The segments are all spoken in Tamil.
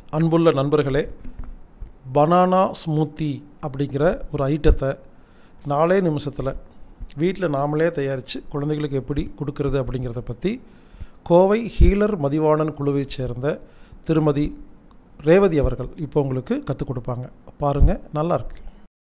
அன்புள்ள நண்பர்களே பனானா ஸ்மூத்தி அப்படிங்கிற ஒரு ஐட்டத்தை நாலே நிமிஷத்தில் வீட்டில் நாமளே தயாரித்து குழந்தைகளுக்கு எப்படி கொடுக்கறது அப்படிங்கிறத பற்றி கோவை ஹீலர் மதிவாணன் குழுவைச் சேர்ந்த திருமதி ரேவதி அவர்கள் இப்போ உங்களுக்கு கற்றுக் கொடுப்பாங்க பாருங்கள் நல்லாயிருக்கு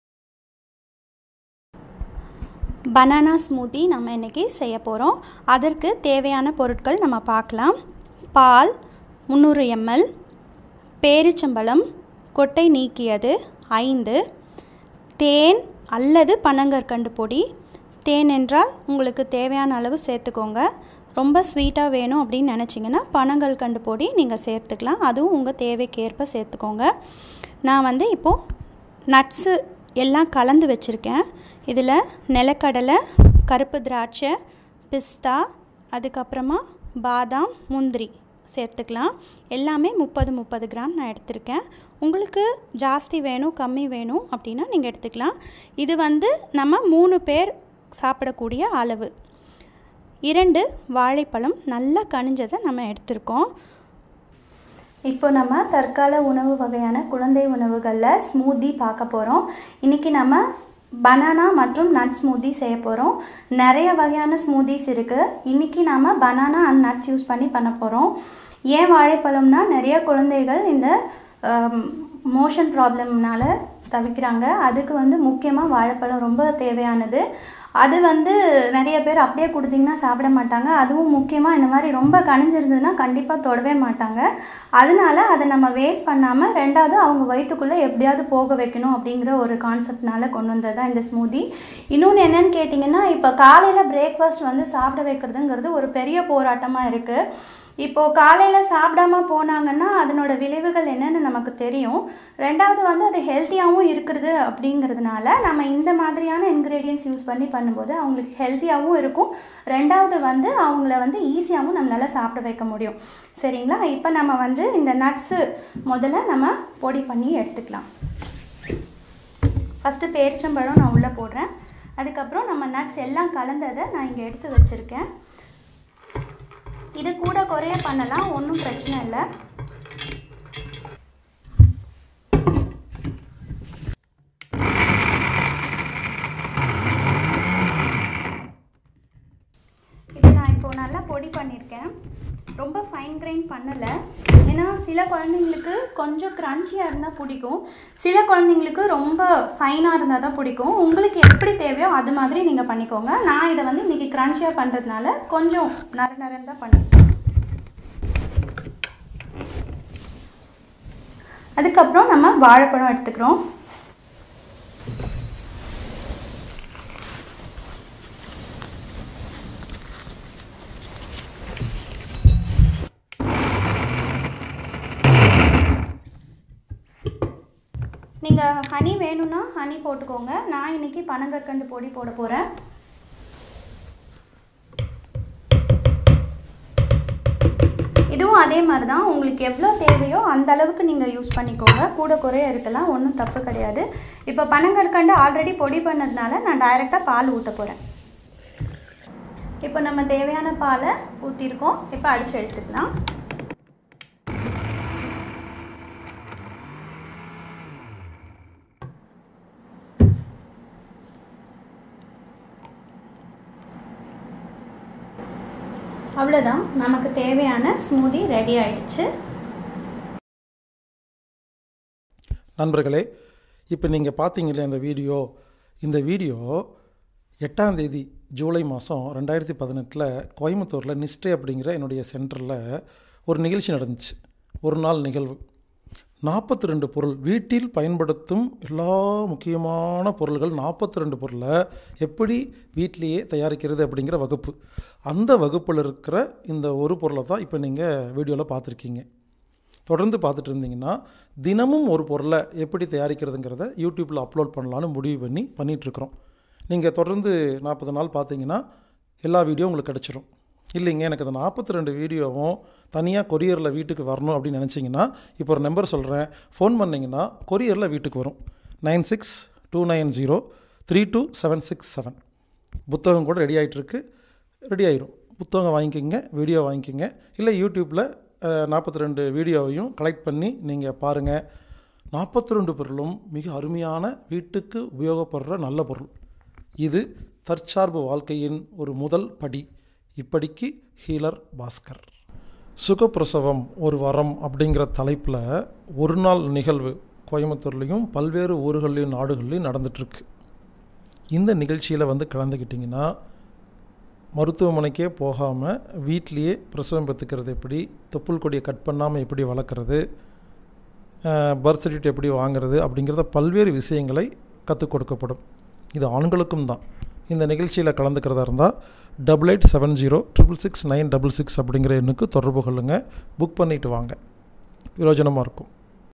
பனானா ஸ்மூத்தி நம்ம இன்றைக்கி செய்ய போகிறோம் அதற்கு தேவையான பொருட்கள் நம்ம பார்க்கலாம் பால் முந்நூறு எம்எல் பேரிச்சம்பழம் கொட்டை நீக்கியது ஐந்து தேன் அல்லது பனங்கற்கண்டு பொடி தேன் என்றால் உங்களுக்கு தேவையான அளவு சேர்த்துக்கோங்க ரொம்ப ஸ்வீட்டாக வேணும் அப்படின்னு நினச்சிங்கன்னா பனங்கற்கண்டு பொடி நீங்கள் சேர்த்துக்கலாம் அதுவும் உங்கள் தேவைக்கேற்ப சேர்த்துக்கோங்க நான் வந்து இப்போது நட்ஸு எல்லாம் கலந்து வச்சுருக்கேன் இதில் நிலக்கடலை கருப்பு திராட்சை பிஸ்தா அதுக்கப்புறமா பாதாம் முந்திரி சேர்த்துக்கலாம் எல்லாமே முப்பது முப்பது கிராம் நான் எடுத்திருக்கேன் உங்களுக்கு ஜாஸ்தி வேணும் கம்மி வேணும் அப்படின்னா நீங்கள் எடுத்துக்கலாம் இது வந்து நம்ம மூணு பேர் சாப்பிடக்கூடிய அளவு இரண்டு வாழைப்பழம் நல்லா கனிஞ்சதை நம்ம எடுத்திருக்கோம் இப்போ நம்ம தற்கால உணவு வகையான குழந்தை உணவுகளில் ஸ்மூத்தி பார்க்க போகிறோம் இன்றைக்கி நம்ம பனானா மற்றும் நட் ஸ்மூத்தி செய்ய போகிறோம் நிறைய வகையான ஸ்மூத்திஸ் இருக்குது இன்றைக்கி நாம் பனானா அண்ட் நட்ஸ் யூஸ் பண்ணி பண்ண போகிறோம் ஏன் வாழைப்பழம்னா நிறைய குழந்தைகள் இந்த மோஷன் ப்ராப்ளம்னால தவிக்கிறாங்க அதுக்கு வந்து முக்கியமாக வாழைப்பழம் ரொம்ப தேவையானது அது வந்து நிறைய பேர் அப்படியே கொடுத்தீங்கன்னா சாப்பிட மாட்டாங்க அதுவும் முக்கியமாக இந்த மாதிரி ரொம்ப கனிஞ்சிருந்ததுன்னா கண்டிப்பாக தொடவே மாட்டாங்க அதனால அதை நம்ம வேஸ்ட் பண்ணாமல் ரெண்டாவது அவங்க வயிற்றுக்குள்ளே எப்படியாவது போக வைக்கணும் அப்படிங்கிற ஒரு கான்செப்ட்னால கொண்டு வந்தது தான் இந்த ஸ்மூதி இன்னொன்று என்னன்னு கேட்டிங்கன்னா இப்போ காலையில் பிரேக்ஃபாஸ்ட் வந்து சாப்பிட வைக்கிறதுங்கிறது ஒரு பெரிய போராட்டமாக இருக்குது இப்போது காலையில் சாப்பிடாம போனாங்கன்னா அதனோட விளைவுகள் என்னென்னு நமக்கு தெரியும் ரெண்டாவது வந்து அது ஹெல்த்தியாகவும் இருக்கிறது அப்படிங்கிறதுனால நம்ம இந்த மாதிரியான இன்க்ரீடியன்ஸ் யூஸ் பண்ணி பண்ணும்போது அவங்களுக்கு ஹெல்த்தியாகவும் இருக்கும் ரெண்டாவது வந்து அவங்கள வந்து ஈஸியாகவும் நம்மளால் சாப்பிட வைக்க முடியும் சரிங்களா இப்போ நம்ம வந்து இந்த நட்ஸு முதல்ல நம்ம பொடி பண்ணி எடுத்துக்கலாம் ஃபஸ்ட்டு பேரிச்சம்பழம் நான் உள்ளே போடுறேன் அதுக்கப்புறம் நம்ம நட்ஸ் எல்லாம் கலந்ததை நான் இங்கே எடுத்து வச்சுருக்கேன் இது கூட குறைய பண்ணலாம் ஒன்றும் பிரச்சனை இல்லை இது நான் இப்போ நல்லா பொடி பண்ணியிருக்கேன் ரொம்ப ஃபைன் கிரைண்ட் பண்ணலை ஏன்னா சில குழந்தைங்களுக்கு கொஞ்சம் க்ரன்ச்சியாக இருந்தால் பிடிக்கும் சில குழந்தைங்களுக்கு ரொம்ப ஃபைனாக இருந்தால் தான் பிடிக்கும் உங்களுக்கு எப்படி தேவையோ அது மாதிரி நீங்கள் பண்ணிக்கோங்க நான் இதை வந்து இன்றைக்கி க்ரன்ச்சியாக பண்ணுறதுனால கொஞ்சம் நர நரன் தான் பண்ணியிருக்கேன் அதுக்கப்புறம் நம்ம வாழைப்பழம் எடுத்துக்கிறோம் நீங்கள் ஹனி வேணும்னா ஹனி போட்டுக்கோங்க நான் இன்றைக்கி பனங்கற்கண்டு பொடி போட போகிறேன் இதுவும் அதே மாதிரி தான் உங்களுக்கு எவ்வளோ தேவையோ அந்த அளவுக்கு நீங்கள் யூஸ் பண்ணிக்கோங்க கூட குறைய இருக்கலாம் ஒன்றும் தப்பு கிடையாது இப்போ பனங்கற்கண்டு ஆல்ரெடி பொடி பண்ணதுனால நான் டைரெக்டாக பால் ஊற்ற போகிறேன் இப்போ நம்ம தேவையான பாலை ஊற்றிருக்கோம் இப்போ அடித்து எடுத்துக்கலாம் அவ்வளோதான் நமக்கு தேவையான ஸ்மூதி ரெடி ஆயிடுச்சு நண்பர்களே இப்போ நீங்கள் பார்த்தீங்களே இந்த வீடியோ இந்த வீடியோ எட்டாம் தேதி ஜூலை மாதம் ரெண்டாயிரத்தி பதினெட்டில் கோயம்புத்தூரில் நிஸ்டே அப்படிங்கிற என்னுடைய சென்டரில் ஒரு நிகழ்ச்சி நடந்துச்சு ஒரு நாள் நிகழ்வு நாற்பத்தி ரெண்டு பொருள் வீட்டில் பயன்படுத்தும் எல்லா முக்கியமான பொருள்கள் நாற்பத்தி ரெண்டு பொருளை எப்படி வீட்டிலேயே தயாரிக்கிறது அப்படிங்கிற வகுப்பு அந்த வகுப்பில் இருக்கிற இந்த ஒரு பொருளை தான் இப்போ நீங்கள் வீடியோவில் பார்த்துருக்கீங்க தொடர்ந்து பார்த்துட்டு இருந்தீங்கன்னா தினமும் ஒரு பொருளை எப்படி தயாரிக்கிறதுங்கிறத யூடியூப்பில் அப்லோட் பண்ணலான்னு முடிவு பண்ணி பண்ணிகிட்ருக்குறோம் நீங்கள் தொடர்ந்து நாற்பது நாள் பார்த்தீங்கன்னா எல்லா வீடியோ உங்களுக்கு கிடச்சிரும் இல்லைங்க எனக்கு அந்த நாற்பத்தி ரெண்டு வீடியோவும் தனியாக கொரியரில் வீட்டுக்கு வரணும் அப்படின்னு நினச்சிங்கன்னா இப்போ ஒரு நம்பர் சொல்கிறேன் ஃபோன் பண்ணிங்கன்னா கொரியரில் வீட்டுக்கு வரும் nine six two nine zero three two seven six seven புத்தகம் கூட ரெடி ஆகிட்டுருக்கு ரெடி ஆயிரும் புத்தகம் வாங்கிக்கோங்க வீடியோ வாங்கிக்கோங்க இல்லை யூடியூப்பில் நாற்பத்தி ரெண்டு வீடியோவையும் கலெக்ட் பண்ணி நீங்கள் பாருங்கள் நாற்பத்தி ரெண்டு பொருளும் மிக அருமையான வீட்டுக்கு உபயோகப்படுற நல்ல பொருள் இது தற்சார்பு வாழ்க்கையின் ஒரு முதல் படி இப்படிக்கு ஹீலர் பாஸ்கர் சுகப்பிரசவம் ஒரு வரம் அப்படிங்கிற தலைப்பில் ஒரு நாள் நிகழ்வு கோயம்புத்தூர்லேயும் பல்வேறு ஊர்கள்லையும் நாடுகள்லையும் நடந்துகிட்ருக்கு இந்த நிகழ்ச்சியில் வந்து கலந்துக்கிட்டிங்கன்னா மருத்துவமனைக்கே போகாமல் வீட்லேயே பிரசவம் பெற்றுக்கிறது எப்படி தொப்புள் கொடியை கட் பண்ணாமல் எப்படி வளர்க்குறது பர்த் சர்டிஃபிகேட் எப்படி வாங்குறது அப்படிங்கிறத பல்வேறு விஷயங்களை கற்றுக் கொடுக்கப்படும் இது ஆண்களுக்கும் தான் இந்த நிகழ்ச்சியில் கலந்துக்கிறதா இருந்தால் double eight seven zero triple six nine double six அப்படிங்கிற எண்ணுக்கு தொடர்பு கொள்ளுங்கள் புக் பண்ணிவிட்டு வாங்க பிரயோஜனமாக இருக்கும்